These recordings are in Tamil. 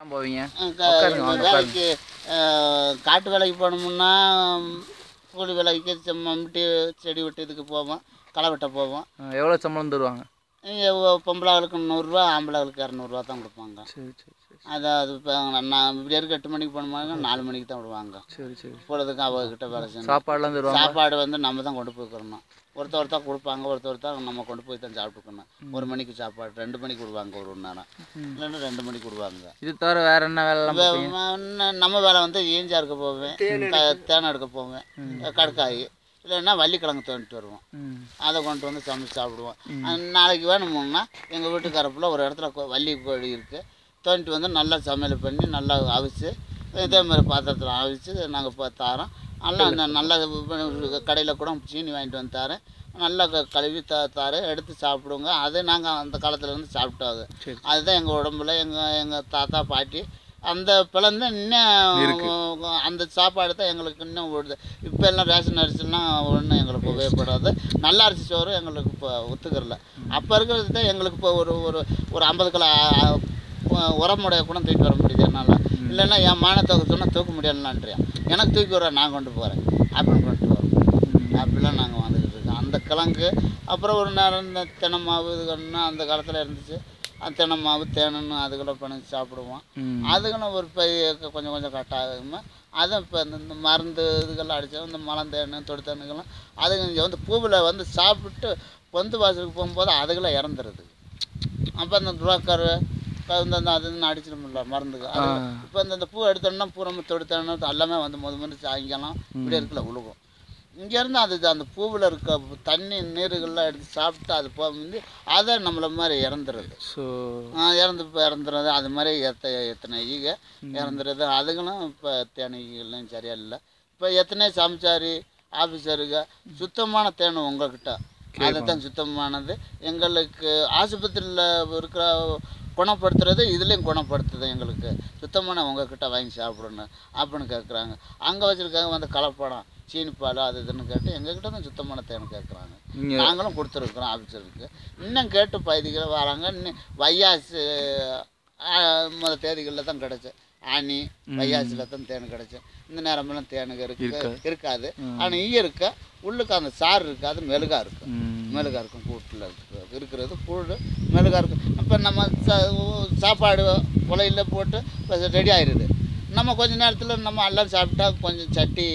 போவீங்க அஹ் க- உட்காருங்க, வாங்க, வேலைக்கு அஹ், காட்டு வேலைக்கு போனோம்னா கூலி வேலைக்கு மம்முட்டி செடி வெட்டுறதுக்கு போவோம் களை வெட்ட போவோம் எவ்வளோ சம்பளம் தருவாங்க இங்கே பொம்பளை ஆளுக்கு நூறுரூவா ஆம்பளை ஆளுக்கு இரநூறுவா தான் கொடுப்பாங்க சரி சரி சரி அது அது இப்போ நான் இப்படி இருக்க எட்டு மணிக்கு போனோம்னா நாலு மணிக்கு தான் விடுவாங்க சரி சரி பொழுதுக்கு அவங்கக்கிட்ட வேலை செய்யணும் சாப்பாடுலாம் தருவாங்க சாப்பாடு வந்து நம்ம தான் கொண்டு போய் கொடுக்கணும் ஒருத்தர் ஒருத்தர் கொடுப்பாங்க ஒருத்தர் ஒருத்தர் நம்ம கொண்டு போய் தான் சாப்பிட்டுக்கணும் ஒரு மணிக்கு சாப்பாடு ரெண்டு மணிக்கு விடுவாங்க ஒரு மணி நேரம் இல்லைன்னா ரெண்டு மணிக்கு விடுவாங்க இது தவிர வேற என்ன வேலைலாம் பார்ப்பீங்க வே- இன்னும் நம்ம வேலை வந்து ஈஞ்சா எடுக்க போவேன் க- தேனை எடுக்க போவேன் கடுக்காய் இல்லைன்னா வள்ளிக்கிழங்கு தோண்டிட்டு வருவோம் ம் அதை கொண்டு வந்து சமைச்சு சாப்பிடுவோம் அஹ் நாளைக்கு வேணுமுன்னா எங்கள் வீட்டுக்காரப்பில் ஒரு இடத்துல கொ- வள்ளி கோழி இருக்குது தோண்டிட்டு வந்து நல்லா சமையல் பண்ணி நல்லா அவிச்சு இதே மாதிரி பாத்திரத்தில் அவிச்சு நாங்கள் இப்போ தரோம் நல்லா அந்த நல்ல கடையில் கூட சீனி வாங்கிட்டு வந்து தரேன் நல்லா க- கழுவி த தரேன் எடுத்து சாப்பிடுவோங்க அதை நாங்கள் அந்த காலத்துல இருந்து சாப்பிட்டோம் சரி. அதுதான் எங்கள் உடம்புல எங்கள் எங்கள் தாத்தா பாட்டி அந்த பிளந்து இன்னும் அந்த சாப்பாடு தான் எங்களுக்கு இன்னும் ஓடுது இப்போ எல்லாம் ரேஷன் அரிசிலாம் ஒன்றும் எங்களுக்கு உபயோகப்படாது நல்ல அரிசி சோறு எங்களுக்கு இப்போ ஒத்துக்கிறல அப்போ இருக்கிறது தான் எங்களுக்கு இப்போ ஒரு ஒரு ஒரு ஐம்பது கிலோ உரமுடைய கூட தூக்கி வர முடியுது என்னால் இல்லைன்னா என் மானத்தை சொன்னால் தூக்க முடியலன்றியா எனக்கு தூக்கி வர நான் கொண்டு போகிறேன் அப்படின்னு கொண்டு வரோம் அப்படிலாம் நாங்கள் வந்துக்கிட்டு இருக்கோம் அந்த கிழங்கு அப்புறம் ஒரு நேரம் இந்த தினை மாவு இதுகள்னா அந்த காலத்தில் இருந்துச்சு அந்த தினை மாவு தேனுன்னு அதுகளை பண்ணி சாப்பிடுவோம் ம் அதுகளும் ஒரு பை கொஞ்சம் கொஞ்சம் கட் ஆகுமா அதுவும் இப்போ இந்த இந்த மருந்து இதுகள்லாம் அடித்தோம் இந்த மலந்தேனு தொடுத்தேனுக்கெல்லாம் அதுங்க இங்கே வந்து பூவில் வந்து சாப்பிட்டு பொந்து வாசலுக்கு போகும்போது அதுகளை இறந்துருது அப்போ அந்த துரோக்கர் இந்த இந்த அது இதுன்னு அடிச்சிடும்ல மருந்துக்கு அது ஆ. இப்போ இந்த இந்த பூ எடுத்தோம்னா பூ நம்ம தொடுத்தோம்னா எல்லாமே வந்து முத முத சாயங்காலம் இப்படி இருக்குல்ல உழுகும் இங்கேருந்து அது அந்த பூவில் இருக்க தண்ணி நீருகள்லாம் எடுத்து சாப்பிட்டு அது போக வந்து அதை நம்மள மாதிரி இறந்துருது ஸோ ஆ, இறந்து இப்போ இறந்துறது அது மாதிரி எத்த எத்தனை ஈக இறந்துறது அதுகளும் இப்போ தேனை ஈகள்லாம் சரியா இல்லை இப்போ எத்தனை சமைச்சாரி ஆஃபீஸருங்க சுத்தமான தேன் உங்ககிட்ட அதுதான் சுத்தமானது எங்களுக்கு ஆஸ்பத்திரியில் இருக்கிற குணப்படுத்துறது இதுலேயும் குணப்படுத்துது எங்களுக்கு சுத்தமான உங்ககிட்ட வாங்கி சாப்பிடணும் அப்படின்னு கேட்குறாங்க அங்கே வச்சுருக்காங்க வந்து கலப்படம் சீனி பால் அது இதுன்னு கேட்டு எங்ககிட்ட தான் சுத்தமான தேன் கேட்குறாங்க நீங்கள் நாங்களும் கொடுத்துருக்குறோம் ஆஃபீஸருக்கு இன்னும் கேட்டு பகுதிகளை வராங்க இன்னும் வையாசு முத தேதிகளில் தான் கிடச்சி ஆனி வையாசில் தான் தேன் கிடச்சி இந்த நேரமெல்லாம் தேனுக்கு இருக்கு இருக்காது. இருக்காது ஆனால் ஈ இருக்க உள்ளுக்கு அந்த சாறு இருக்காது மெழுகா இருக்கும் ம் மெழுகா இருக்கும் கூட்டில் இருக்கிறது இருக்கிறது கூழ் மெழுகா இருக்கும் இப்போ நம்ம சா- சாப்பாடு உலையில் போட்டு இப்போ ரெடி ஆயிடுது நம்ம கொஞ்ச நேரத்தில் நம்ம எல்லாம் சாப்பிட்டா கொஞ்சம் சட்டி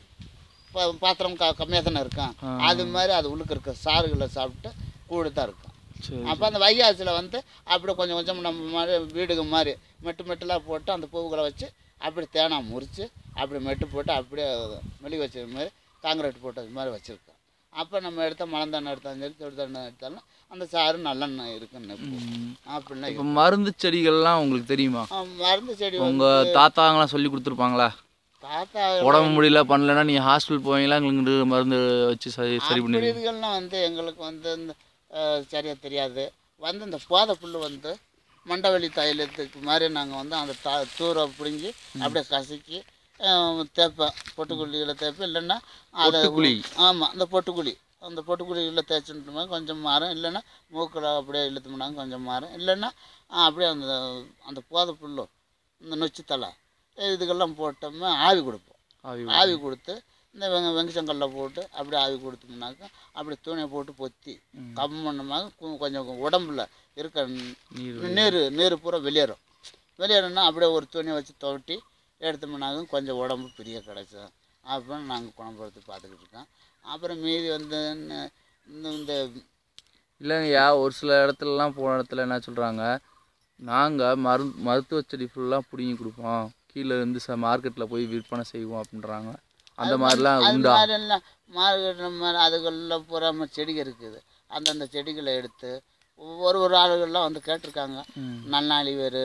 பா- பாத்திரம் க கம்மியாக தானே இருக்கும் ஆ. அது மாதிரி அது உள்ளுக்கு இருக்க சாறுகளை சாப்பிட்டு கூழ் தான் இருக்கும் சரி அப்போ அந்த வைகாசியில் வந்து அப்படி கொஞ்சம் கொஞ்சம் நம்ம மாதிரி வீடுக்கு மாதிரி மெட்டு மெட்டுலாம் போட்டு அந்த பூவுகளை வச்சு அப்படி தேனாக முறித்து அப்படி மெட்டு போட்டு அப்படியே மெழுகி வச்சது மாதிரி காங்கிரீட் போட்டது மாதிரி வச்சுருக்கோம் அப்போ நம்ம எடுத்த மலந்தெண்ணெய் எடுத்தாலும் சரி தொடு தண்ணெய் எடுத்தாலும் அந்த சாறு நல்லெண்ணெய் இருக்குன்னு நினைப்போம். ம். அப்படிலாம் இப்போ மருந்து செடிகள்லாம் உங்களுக்கு தெரியுமா ஆ, மருந்து செடி வந்து உங்கள் தாத்தாங்களாம் சொல்லி கொடுத்துருப்பாங்களா தாத்தா உடம்பு முடியல பண்ணலன்னா நீங்கள் ஹாஸ்பிட்டல் போவீங்களா எங்களுக்கு மருந்து வச்சு சரி சரி அப்படி பண்ணிடுவீங்க இதுகள்லாம் வந்து எங்களுக்கு வந்து இந்த அஹ், சரியா தெரியாது வந்து இந்த போதை புல் வந்து மண்டவெளி தைலத்துக்கு மாதிரி நாங்கள் வந்து அந்த தா தூரை பிடுங்கி அப்படியே கசக்கி அஹ், தேய்ப்பேன் பொட்டுக்குழியில் தேய்ப்பேன் இல்லைன்னா அதை பொட்டுக்குழி? ஆமாம் இந்த பொட்டுக்குழி அந்த பொட்டுக்குழியில் தேய்ச்சிட்டோம்னா கொஞ்சம் மாறும் இல்லைன்னா மூக்கில் அப்படியே இழுத்தோம்னாங்க கொஞ்சம் மாறும் இல்லைன்னா அஹ், அப்படியே அந்த அந்த போதை புல்லு இந்த நொச்சி தலை இதுக்கெல்லாம் போட்டோம்னா ஆவி கொடுப்போம் ஆவி ஆவி கொடுத்து இந்த வெங்க வெங்கச்சங்கல்ல போட்டு அப்படியே ஆவி கொடுத்தோம்னாக்கா அப்படி துணியை போட்டு பொத்தி கம்மனமாக கொஞ்சம் உடம்புல இருக்க நீர் நீர் நீர் பூரா வெளியேறும் வெளியேறணும்னா அப்படியே ஒரு துணியை வச்சு தொட்டி எடுத்தோம்னாக்க கொஞ்சம் உடம்பு பிரிய கிடைக்கும் அப்படின்னு நாங்கள் குணப்படுத்தி பார்த்துக்கிட்டு இருக்கோம் அப்புறம் மீதி வந்து இந்த- இந்த- இந்த இல்லைங்கய்யா ஒரு சில இடத்துலலாம் போன இடத்துல என்ன சொல்கிறாங்க நாங்கள் மரு மருத்துவ செடி ஃபுல்லாக பிடுங்கி கொடுப்போம் கீழே இருந்து ச மார்க்கெட்டில் போய் விற்பனை செய்வோம் அப்படின்றாங்க அந்த மாதிரிலாம் அது உண்டா மாதிரிலாம் மார்க்கெட் மாதிரி அதுகளில் பூராம செடிகள் இருக்குது அந்தந்த செடிகளை எடுத்து ஒரு ஒரு ஆளுகள்லாம் வந்து கேட்டிருக்காங்க ம். நன்னாளி வேறு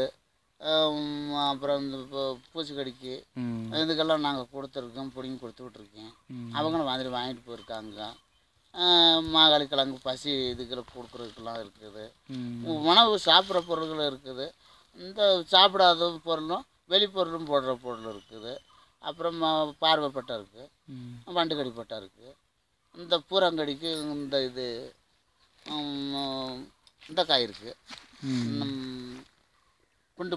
அப்புறம் இந்த பூ- பூச்சிக்கடிக்கு ம் இதுக்கெல்லாம் நாங்கள் கொடுத்துருக்கோம் பிடிங்கி கொடுத்துக்கிட்ருக்கேன் ம். அவங்களும் மாதிரி வாங்கிட்டு போயிருக்காங்க அஹ் மாகாளி கிழங்கு பசி இதுகளை கொடுக்குறதுக்கெல்லாம் இருக்குது ம் உணவு சாப்பிட்ற பொருள்களும் இருக்குது இந்த சாப்பிடாத பொருளும் வெளிப்பொருளும் போடுற பொருள் இருக்குது அப்புறம் ம- பார்வைப்பட்டை இருக்குது ம் வண்டுக்கடி பட்டை இருக்குது இந்த பூரங்கடிக்கு இந்த இது உம், இந்த காய் இருக்குது ம் குண்டுமல்லி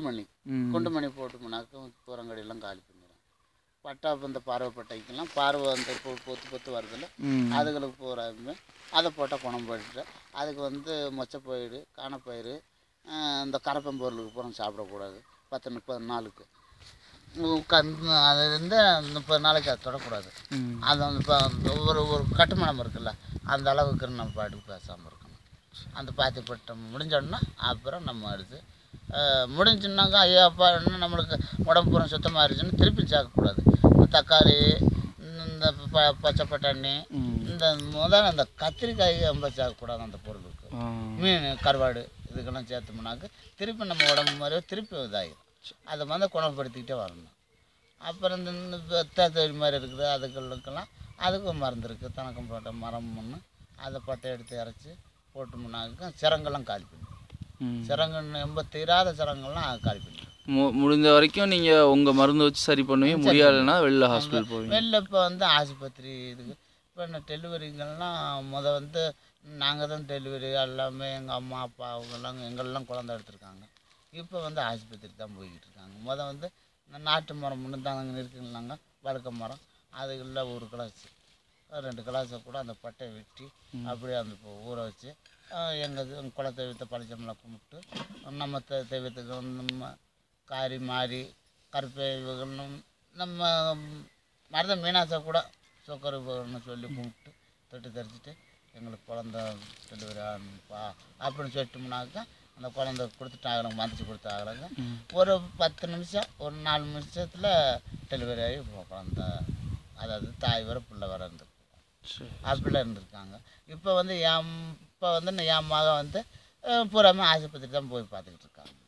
ம் குண்டுமணி போட்டோம்னாக்க தூரங்கடியெல்லாம் காலி பண்ணிடும் பட்டா இப்போ இந்த பார்வை பட்டைக்கெல்லாம் பார்வை அந்த பொ- பொத்து பொத்து வருதுல்ல ம் அதுகளுக்கு பூராமே அதை போட்டால் குணம் போட்டுட்டு அதுக்கு வந்து மொச்சப்பயிறு காணப்பயிறு ஆஹ் இந்த கரப்பம்பொருளுக்கு பூரா சாப்பிடக்கூடாது பத்து முப்பது நாளுக்கு உட்காந்து அது இருந்து முப்பது நாளைக்கு அதை தொடக்கூடாது ம் அது வந்து இப்போ ஒரு ஒரு கட்டுமானம் இருக்குல்ல அந்த அளவுக்கு நம்ம பாட்டுக்கு பேசாமல் இருக்கணும் அந்த பாத்தி பட்டம் முடிஞ்சோடனே அப்புறம் நம்ம எடுத்து ஆஹ் முடிஞ்சுன்னாக்கா ஐயோ அப்பா இன்னும் நம்மளுக்கு உடம்பு பூரா சுத்தமாக இருந்துச்சுன்னு திருப்பி சேர்க்கக்கூடாது இந்த தக்காளி இந்த ப பச்சை பட்டாணி ம் இந்த முதல்ல அந்த கத்திரிக்காய் ரொம்ப சேர்க்கக்கூடாது அந்த பொருளுக்கு ஆ மீன் கருவாடு இதுக்கெல்லாம் சேர்த்தோம்னாக்க திருப்பி நம்ம உடம்பு மாதிரியே திருப்பி இதாகிடும் அதை வந்து குணப்படுத்திக்கிட்டே வரணும் அப்புறம் இந்த இந்த தேத்தொழி மாதிரி இருக்குது அதுகளுக்கெல்லாம் அதுக்கும் மருந்து இருக்குது தனக்கம் போட்ட மரம் ஒன்று அதை பட்டை எடுத்து இறச்சி போட்டோம்னாக்க சிரங்கெல்லாம் காலி பண்ணிடும் ம் சிரங்கு ரொம்ப தீராத சிரங்கெல்லாம் அது காலி பண்ணிடும் மு முடிந்த வரைக்கும் நீங்கள் உங்கள் மருந்து வச்சு சரி பண்ணுவீங்க முடியலைன்னா வெளில ஹாஸ்பிட்டல் போவீங்க வெளில இப்போ வந்து ஆஸ்பத்திரி இதுக்கு இப்போ இந்த டெலிவரிங்கெல்லாம் முத வந்து நாங்கள் தான் டெலிவரி எல்லாமே எங்கள் அம்மா அப்பா அவங்கெல்லாம் எங்கெல்லாம் குழந்த எடுத்திருக்காங்க இப்போ வந்து ஆஸ்பத்திரி தான் போய்கிட்டு இருக்காங்க முத வந்து இந்த நாட்டு மரம் முன்னு தாங்க இருக்குங்களாங்க வழுக்க மரம் அதுகளில் ஒரு கிளாஸ் ரெண்டு கிளாஸை கூட அந்த பட்டையை வெட்டி அப்படியே அந்த இப்போ ஊற வச்சு எங்கள் குல தெய்வத்தை பழிச்சமெல்லாம் கும்பிட்டு நம்ம தெ தெய்வத்துக்கு நம்ம காரி மாறி கருப்பை இவர்களும் நம்ம மருத மீனாசை கூட சொக்கர் இவகள்னு சொல்லி கும்பிட்டு தொட்டு தரிச்சிட்டு எங்களுக்கு குழந்த டெலிவரி ஆகணும்ப்பா அப்படின்னு சொல்லிட்டோம்னாக்கா அந்த குழந்த கொடுத்துட்டாங்க மந்திச்சு கொடுத்தாங்க ம் ஒரு பத்து நிமிஷம் ஒரு நாலு நிமிஷத்தில் டெலிவரி ஆகி இப்போ குழந்த அதாவது தாய் வர பிள்ளை வர இருந்து சரி அப்படிலாம் இருந்திருக்காங்க இப்போ வந்து என் இப்போ வந்து என் மகன் வந்து அஹ், பூராமே ஆஸ்பத்திரி தான் போய் பார்த்துக்கிட்டு இருக்காங்க